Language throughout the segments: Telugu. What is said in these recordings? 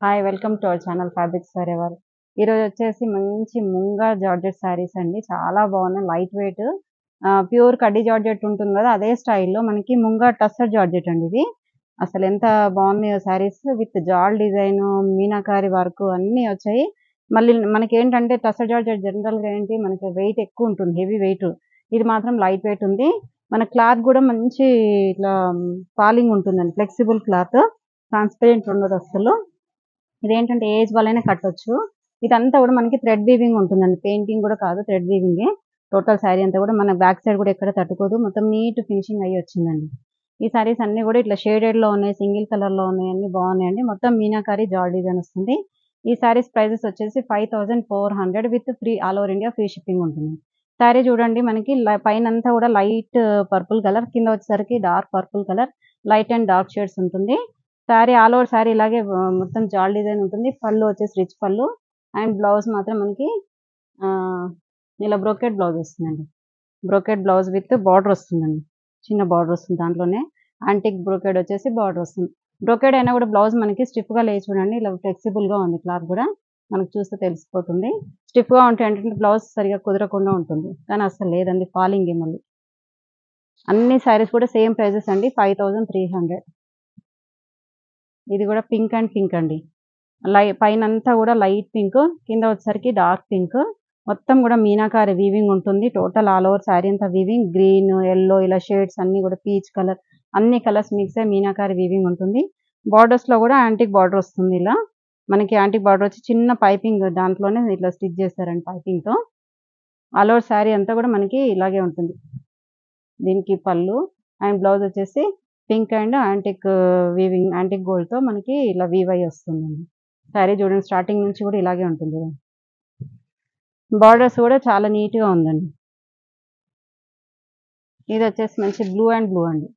hi welcome to our channel fabrics forever ఈరోజు వచ్చేసి మంచి ముంగా జార్జెట్ శారీస్ అండి చాలా బాగున్నాయి లైట్ వెయిట్ ప్యూర్ కడ్డీ జార్జెట్ ఉంటుంది కదా అదే స్టైల్లో మనకి ముంగా టస్సర్ జార్జెట్ అండి ఇది అసలు ఎంత బాగున్నాయో శారీస్ విత్ జాల్ డిజైన్ మీనాకారి వర్క్ అన్నీ వచ్చాయి మళ్ళీ మనకి ఏంటంటే టస్సర్ జార్జెట్ జనరల్గా ఏంటి మనకి వెయిట్ ఎక్కువ ఉంటుంది హెవీ వెయిట్ ఇది మాత్రం లైట్ వెయిట్ ఉంది మన క్లాత్ కూడా మంచి ఇట్లా ఫాలింగ్ ఉంటుందండి ఫ్లెక్సిబుల్ క్లాత్ ట్రాన్స్పరెంట్ ఉండదు అసలు ఇదేంటంటే ఏజ్ వాళ్ళైనా కట్టొచ్చు ఇదంతా కూడా మనకి థ్రెడ్ వీవింగ్ ఉంటుందండి పెయింటింగ్ కూడా కాదు థ్రెడ్ వీవింగ్ టోటల్ శారీ అంతా కూడా మన బ్యాక్ సైడ్ కూడా ఎక్కడ తట్టుకోదు మొత్తం నీట్ ఫినిషింగ్ అయ్యి వచ్చిందండి ఈ సారీస్ అన్ని కూడా ఇట్లా షేడెడ్ లో ఉన్నాయి సింగిల్ కలర్ లో ఉన్నాయి అన్ని బాగున్నాయండి మొత్తం మీనాకారి జాల్ డిజైన్ వస్తుంది ఈ సారీస్ ప్రైజెస్ వచ్చేసి five thousand four hundred with free all over India free shipping ఉంటుంది సారీ చూడండి మనకి ల- పైన అంతా కూడా లైట్ పర్పుల్ కలర్ కింద వచ్చేసరికి dark purple colour light and dark shades ఉంటుంది శారీ ఆల్ ఓవర్ శారీ ఇలాగే ఆ, మొత్తం జాల్ డిజైన్ ఉంటుంది పళ్ళు వచ్చేసి రిచ్ పళ్ళు అండ్ బ్లౌజ్ మాత్రం మనకి ఆ, ఇలా బ్రోకెట్ బ్లౌజ్ వస్తుందండి బ్రోకెట్ బ్లౌజ్ విత్ బార్డర్ వస్తుందండి చిన్న బార్డర్ వస్తుంది దాంట్లోనే యాంటిక్ బ్రోకెడ్ వచ్చేసి బార్డర్ వస్తుంది బ్రోకెడ్ అయినా కూడా బ్లౌజ్ మనకి స్టిఫ్ గా లేచి చూడండి ఇలా ఫ్లెక్సిబుల్ గా ఉంది క్లాత్ కూడా మనకు చూస్తే తెలిసిపోతుంది స్టిఫ్ గా ఉంటే ఏంటంటే బ్లౌజ్ సరిగా కుదరకుండా ఉంటుంది కానీ అసలు లేదండి ఫాలింగ్ మళ్ళీ అన్ని శారీస్ కూడా సేమ్ ప్రైజెస్ అండి ఫైవ్ థౌజండ్ త్రీ హండ్రెడ్ ఇది కూడా పింక్ అండ్ పింక్ అండి లై పైన అంతా కూడా లైట్ పింక్ కింద వచ్చేసరికి డార్క్ పింక్ మొత్తం కూడా మీనాకారి వీవింగ్ ఉంటుంది టోటల్ ఆల్ ఓవర్ శారీ అంతా వీవింగ్ గ్రీన్ ఎల్లో ఇలా షేడ్స్ అన్ని కూడా పీచ్ కలర్ అన్ని కలర్స్ మిక్స్ అయ్యి మీనాకారి వీవింగ్ ఉంటుంది బార్డర్స్ లో కూడా యాంటిక్ బార్డర్ వస్తుంది ఇలా మనకి యాంటిక్ బార్డర్ వచ్చి చిన్న పైపింగ్ దాంట్లోనే ఇట్లా స్టిచ్ చేస్తారండి పైపింగ్ తో ఆల్ ఓవర్ శారీ అంతా కూడా మనకి ఇలాగే ఉంటుంది దీనికి పళ్ళు అండ్ బ్లౌజ్ వచ్చేసి pink and antique weaving antique gold తో మనకి ఇలా వీవ్ అయ్యి వస్తుందండి శారీ చూడండి స్టార్టింగ్ నుంచి కూడా ఇలాగే ఉంటుంది చూడండి బార్డర్స్ కూడా చాలా నీట్ గా ఉందండి ఇది వచ్చేసి మంచి బ్లూ అండ్ బ్లూ అండి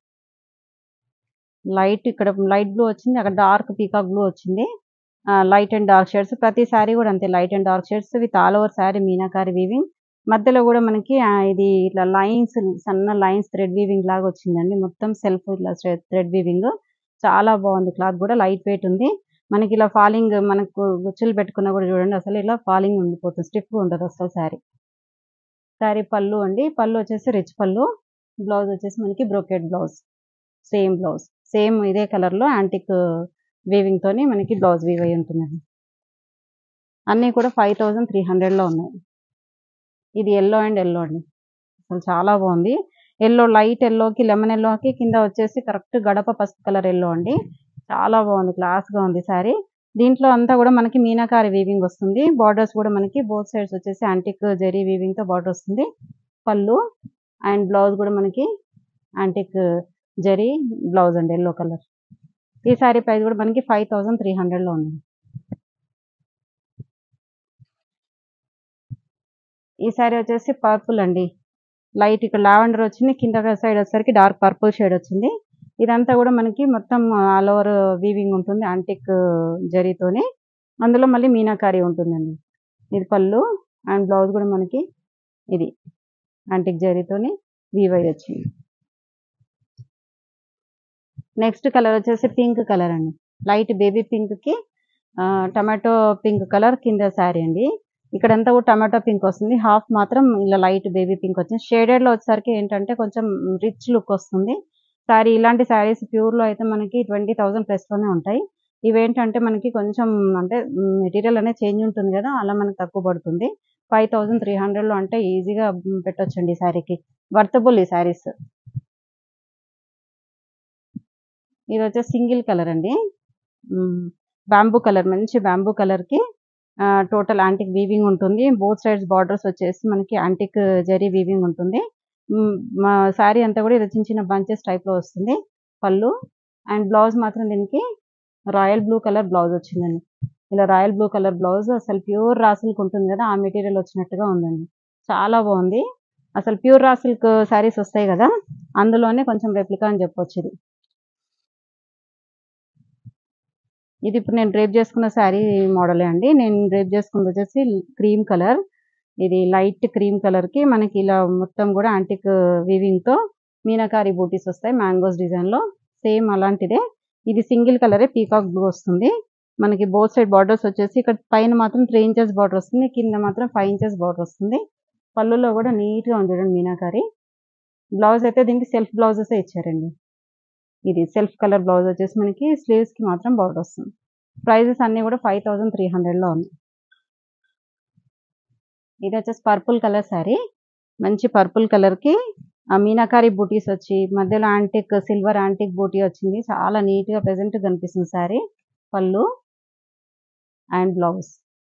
లైట్ ఇక్కడ లైట్ బ్లూ వచ్చింది అక్కడ డార్క్ పీకాక్ బ్లూ వచ్చింది లైట్ అండ్ డార్క్ షేడ్స్ ప్రతి శారీ కూడా అంతే light and dark shades with all over sari meenakari weaving మధ్యలో కూడా మనకి ఆ, ఇది ఇట్లా లైన్స్ సన్న లైన్స్ థ్రెడ్ వీవింగ్ లాగా వచ్చిందండి మొత్తం సెల్ఫ్ ఇట్లా థ్రెడ్ వీవింగ్ చాలా బాగుంది క్లాత్ కూడా లైట్ వెయిట్ ఉంది మనకి ఇలా ఫాలింగ్ మనకు గుచ్చులు పెట్టుకున్నా కూడా చూడండి అసలు ఇలా ఫాలింగ్ ఉండిపోతుంది స్టిఫ్ ఉండదు అసలు శారీ శారీ పళ్ళు అండి పళ్ళు వచ్చేసి రిచ్ పళ్ళు బ్లౌజ్ వచ్చేసి మనకి brocade blouse same blouse same ఇదే కలర్ లో యాంటిక్ వీవింగ్ తోని మనకి బ్లౌజ్ వీవ్ అయి ఉంటుందండి అన్నీ కూడా ఫైవ్ థౌజండ్ త్రీ హండ్రెడ్ లో ఉన్నాయి ఇది ఎల్లో అండ్ ఎల్లో అండి అసలు చాలా బాగుంది ఎల్లో లైట్ ఎల్లోకి లెమన్ ఎల్లోకి కింద వచ్చేసి కరెక్ట్ గడప పసుపు కలర్ ఎల్లో అండి చాలా బాగుంది క్లాస్ గా ఉంది సారీ దీంట్లో అంతా కూడా మనకి మీనాకారి వీవింగ్ వస్తుంది బార్డర్స్ కూడా మనకి బోత్ సైడ్స్ వచ్చేసి యాంటిక్ జరీ వీవింగ్ తో బార్డర్ వస్తుంది పళ్ళు అండ్ బ్లౌజ్ కూడా మనకి యాంటిక్ జరీ బ్లౌజ్ అండి ఎల్లో కలర్ ఈ సారీ ప్రైస్ కూడా మనకి ఫైవ్ థౌసండ్ త్రీ హండ్రెడ్ లో ఉంది ఈ సారీ వచ్చేసి పర్పుల్ అండి లైట్ ఇక్కడ లావెండర్ వచ్చింది కింద సైడ్ వచ్చేసరికి డార్క్ పర్పుల్ షేడ్ వచ్చింది ఇదంతా కూడా మనకి మొత్తం ఆల్ ఓవర్ వీవింగ్ ఉంటుంది యాంటిక్ జరీతోనే అందులో మళ్ళీ మీనాకారి ఉంటుందండి ఇది పళ్ళు అండ్ బ్లౌజ్ కూడా మనకి ఇది యాంటిక్ జరీతోని వీవ్ అయ్యి వచ్చింది నెక్స్ట్ కలర్ వచ్చేసి పింక్ కలర్ అండి లైట్ బేబీ పింక్ కి టమాటో పింక్ కలర్ కింద శారీ అండి ఇక్కడంతా కూడా టమాటో పింక్ వస్తుంది హాఫ్ మాత్రం ఇలా లైట్ బేబీ పింక్ వచ్చింది షేడెడ్ లో వచ్చేసరికి ఏంటంటే కొంచెం రిచ్ లుక్ వస్తుంది శారీ ఇలాంటి శారీస్ ప్యూర్ లో అయితే మనకి ట్వంటీ థౌసండ్ ప్లస్ లోనే ఉంటాయి ఇవేంటంటే మనకి కొంచెం అంటే మెటీరియల్ అనేది చేంజ్ ఉంటుంది కదా అలా మనకి తక్కువ పడుతుంది ఫైవ్ థౌసండ్ త్రీ హండ్రెడ్ లో అంటే ఈజీగా పెట్టొచ్చండి ఈ శారీకి వర్తబుల్ ఈ శారీస్ ఇది వచ్చేసి సింగిల్ కలర్ అండి బ్యాంబూ కలర్ మంచి బ్యాంబూ కలర్ కి టోటల్ యాంటిక్ వీవింగ్ ఉంటుంది బోత్ సైడ్స్ బార్డర్స్ వచ్చేసి మనకి యాంటిక్ జరీ వీవింగ్ ఉంటుంది మ్, మా శారీ అంతా కూడా ఇలా చిన్న చిన్న బంచెస్ టైప్ లో వస్తుంది పళ్ళు అండ్ బ్లౌజ్ మాత్రం దీనికి రాయల్ బ్లూ కలర్ బ్లౌజ్ వచ్చిందండి ఇలా రాయల్ బ్లూ కలర్ బ్లౌజ్ అసలు ప్యూర్ రా సిల్క్ ఉంటుంది కదా ఆ మెటీరియల్ వచ్చినట్టుగా ఉందండి చాలా బాగుంది అసలు ప్యూర్ రా సిల్క్ శారీస్ వస్తాయి కదా అందులోనే కొంచెం రెప్లికా అని చెప్పొచ్చు ఇది ఇది ఇప్పుడు నేను డ్రేప్ చేసుకున్న శారీ మోడలే అండి నేను డ్రేప్ చేసుకున్నది వచ్చేసి క్రీమ్ కలర్ ఇది లైట్ క్రీమ్ కలర్ కి మనకి ఇలా మొత్తం కూడా యాంటిక్ వీవింగ్ తో మీనాకారి బూటీస్ వస్తాయి మ్యాంగోస్ డిజైన్ లో సేమ్ అలాంటిదే ఇది సింగిల్ కలరే పీకాక్ బ్లూ వస్తుంది మనకి బోత్ సైడ్ బార్డర్స్ వచ్చేసి ఇక్కడ పైన మాత్రం త్రీ ఇంచెస్ బార్డర్ వస్తుంది కింద మాత్రం ఫైవ్ ఇంచెస్ బార్డర్ వస్తుంది పళ్ళులో కూడా నీట్గా ఉంది చూడండి మీనాకారి బ్లౌజ్ అయితే దీనికి సెల్ఫ్ బ్లౌజెస్ ఇచ్చారండి ఇది సెల్ఫ్ కలర్ బ్లౌజ్ వచ్చేసి మనకి స్లీవ్స్ కి మాత్రం బార్డర్ వస్తుంది ప్రైజెస్ అన్ని కూడా ఫైవ్ థౌసండ్ త్రీ హండ్రెడ్లో ఉన్నాయి ఇది వచ్చేసి పర్పుల్ కలర్ శారీ మంచి పర్పుల్ కలర్కి ఆ మీనాకారి బూటీస్ వచ్చి మధ్యలో యాంటిక్ సిల్వర్ యాంటిక్ బూటీ వచ్చింది చాలా నీట్గా ప్రెజెంట్ కనిపిస్తుంది శారీ పళ్ళు అండ్ బ్లౌజ్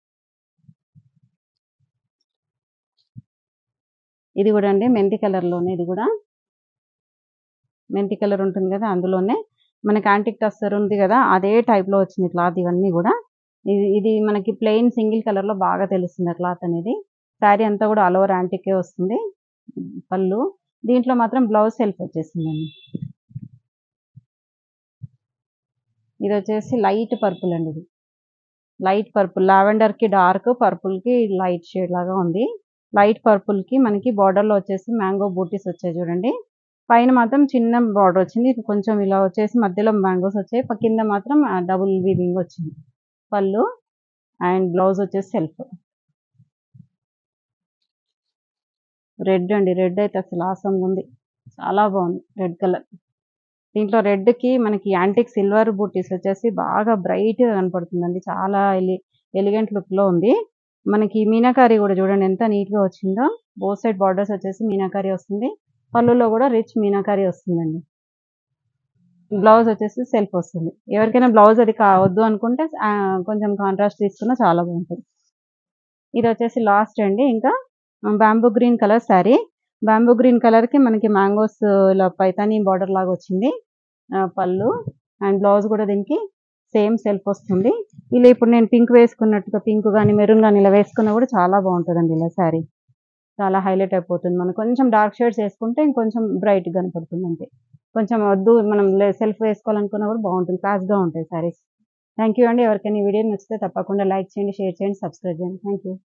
ఇది కూడా అండి మెంతి కలర్లోనే ఇది కూడా మెంతి కలర్ ఉంటుంది కదా అందులోనే మనకి యాంటిక్ టస్సర్ ఉంది కదా అదే టైప్లో వచ్చింది క్లాత్ ఇవన్నీ కూడా ఇది ఇది మనకి ప్లెయిన్ సింగిల్ కలర్లో బాగా తెలుస్తుంది ఆ క్లాత్ అనేది శారీ అంతా కూడా ఆల్ ఓవర్ యాంటికే వస్తుంది పళ్ళు దీంట్లో మాత్రం బ్లౌజ్ సెల్ఫ్ వచ్చేసిందండి ఇది వచ్చేసి లైట్ పర్పుల్ అండి ఇది లైట్ పర్పుల్ లావెండర్కి డార్క్ పర్పుల్కి లైట్ షేడ్ లాగా ఉంది లైట్ పర్పుల్కి మనకి బార్డర్లో వచ్చేసి మ్యాంగో బూటీస్ వచ్చాయి చూడండి పైన మాత్రం చిన్న బార్డర్ వచ్చింది ఇది కొంచెం ఇలా వచ్చేసి మధ్యలో మ్యాంగోస్ వచ్చాయి ప- కింద మాత్రం డబుల్ వీవింగ్ వచ్చింది పళ్ళు అండ్ బ్లౌజ్ వచ్చేసి సెల్ఫ్ రెడ్ అండి రెడ్ అయితే అసలు ఆసంగా ఉంది చాలా బాగుంది రెడ్ కలర్ దీంట్లో రెడ్ కి మనకి యాంటిక్ సిల్వర్ బూటీస్ వచ్చేసి బాగా బ్రైట్ గా కనపడుతుందండి చాలా ఎలి ఎలిగెంట్ లుక్ లో ఉంది మనకి మీనాకారి కూడా చూడండి ఎంత నీట్ గా వచ్చిందో బోత్ సైడ్ బార్డర్స్ వచ్చేసి మీనాకారి వస్తుంది పళ్ళులో కూడా రిచ్ మీనాకారి వస్తుందండి బ్లౌజ్ వచ్చేసి సెల్ఫ్ వస్తుంది ఎవరికైనా బ్లౌజ్ అది కావద్దు అనుకుంటే ఆ, కొంచెం కాంట్రాస్ట్ తీసుకున్నా చాలా బాగుంటుంది ఇది వచ్చేసి లాస్ట్ అండి ఇంకా bamboo green colour sari bamboo green colour కి మనకి మ్యాంగోస్ ఇలా పైతాని బార్డర్ లాగా వచ్చింది ఆ, పళ్ళు అండ్ బ్లౌజ్ కూడా దీనికి సేమ్ సెల్ఫ్ వస్తుంది ఇలా ఇప్పుడు నేను పింక్ వేసుకున్నట్టుగా పింక్ కానీ మెరూన్ కానీ ఇలా వేసుకున్నా కూడా చాలా బాగుంటుందండి ఇలా శారీ చాలా హైలైట్ అయిపోతుంది మనం కొంచెం డార్క్ షేడ్స్ వేసుకుంటే ఇంకొంచెం బ్రైట్ కనపడుతుంది అంతే కొంచెం వద్దు మనం సెల్ఫ్ వేసుకోవాలనుకున్నా కూడా బాగుంటుంది క్లాస్గా ఉంటాయి శారీస్ థ్యాంక్ యూ అండి ఎవరికైనా ఈ వీడియో నచ్చితే తప్పకుండా లైక్ చేయండి షేర్ చేయండి సబ్స్క్రైబ్ చేయండి థ్యాంక్ యూ